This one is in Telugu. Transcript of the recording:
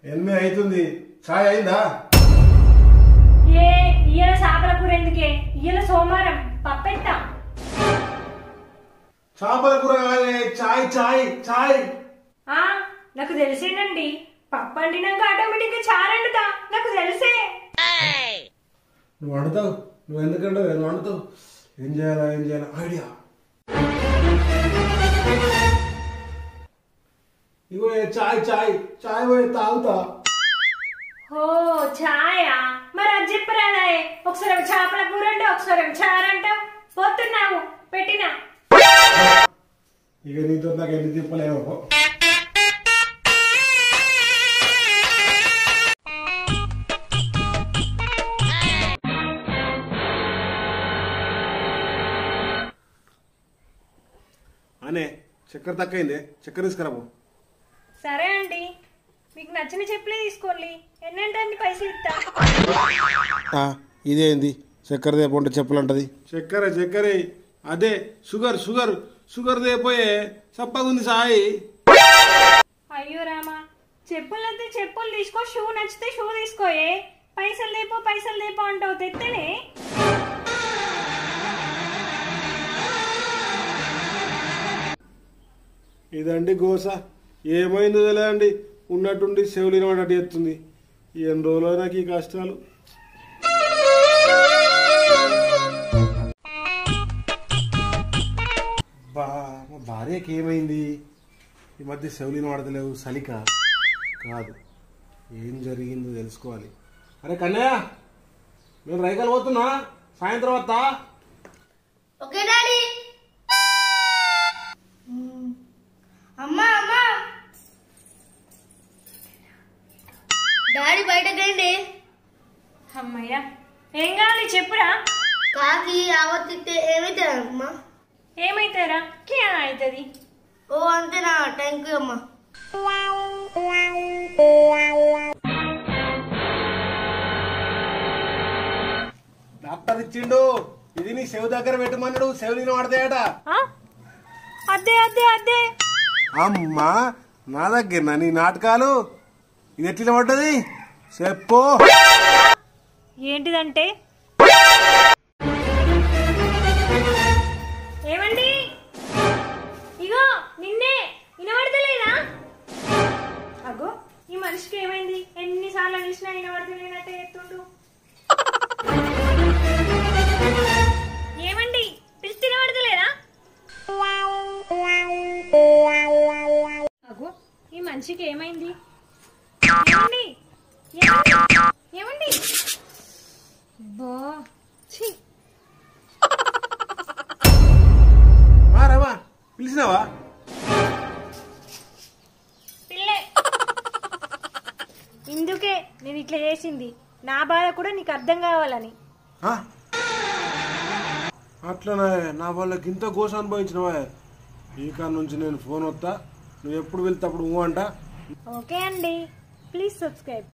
ఎనిమిది అవుతుంది ఛాయ్ అయిందా ఏ ఇయ్యాల చేపల కూర ఎందుకే ఇయ్యాల సోమవారం పప్పెట్టా చేపల కూర కాదే ఛాయ్ ఛాయ్ ఛాయ్ ఆ నాకు తెలిసేనండి పప్పు వండినాక ఆటోమేటిక్ గా చారండుతా నాకు తెలిసే నువ్వు వండుతావు నువ్వు ఎందుకంటే నువ్వు వండుతావు ఏం చేయాలా ఏం చేయాలా ఐడియా ఇగో ఏ ఛాయ్ ఛాయ్ ఛాయ్ పోయి తాగుతా ఓ ఛాయా మరి అది చెప్పరాదాయే ఒకసారి ఏమో చేపల కూర అంటే ఒకసారి ఏమో చారంటావు పోతున్నావు పెట్టినా ఇక నీతో నాకు ఎన్ని తిప్పలేవు అనే చక్కెర తక్కువైంది చక్కెర తీసుకురాబో సరే అండి మీకు నచ్చిన చెప్పులే తీసుకోండి ఎన్నంటే అన్ని పైసలు ఇస్తా ఇదేంది చక్కెర దేపంటే చెప్పులంటది చక్కెర చక్కెర అదే షుగర్ షుగర్ షుగర్ దేపోయే చప్పగుంది సాయి అయ్యో రామా చెప్పులు అయితే చెప్పులు తీసుకో షూ నచ్చితే షూ తీసుకోయే పైసలు దేపో పైసలు దేపో అంటావు తెత్తనే ఇదండి గోస ఏమైందో తెలియదండి ఉన్నట్టుండి చెవులు అటు ఎత్తుంది ఎన్ని రోజులు నాకు ఈ కష్టాలు బా మా భార్యకి ఏమైంది ఈ మధ్య చెవులు పడతలేవు సలిక కాదు ఏం జరిగిందో తెలుసుకోవాలి అరే కన్నయ్య నేను రైకలు పోతున్నా సాయంత్రం వస్తా ఓకే డాడీ అమ్మా అమ్మా డాడీ బయటకండి అమ్మయ్య ఏం కావాలి చెప్పురా కాకి ఆవర్తిస్తే ఏమైతే అమ్మా ఏమైతారా క్యా అవుతుంది ఓ అంతేనా థ్యాంక్ యూ అమ్మా డాక్టర్ ఇచ్చిండు ఇది నీ చెవు దగ్గర పెట్టమన్నాడు చెవు నేను వాడతాయట అద్దే అద్దే అద్దే అమ్మా నా దగ్గర నీ నాటకాలు ఇది ఎట్లా పడ్డది చెప్పు ఏంటిదంటే ఏమండి ఇగో నిన్నే వినబడతలేదా అగో ఈ మనిషికి ఏమైంది ఎన్నిసార్లు అనిసినా వినబడతలేనట్టే ఎత్తుండు ఏమండి పిలిచి వినబడతలేదా అగో ఈ మనిషికి ఏమైంది ఏమండి ఏమండి? ఏమండి బా ఛీ మా రమా పిలిచినావా పిల్లే ఇందుకే నేను ఇట్లా చేసింది నా బాధ కూడా నీకు అర్థం కావాలని ఆ? అట్లనే నా వాళ్ళకి ఇంత గోస అనుభవించినవా ఈ కాడ నుంచి నేను ఫోన్ వస్తా నువ్వు ఎప్పుడు వెళ్తే అప్పుడు ఊ అంట ఓకే అండి ప్లీజ్ సబ్స్క్రైబ్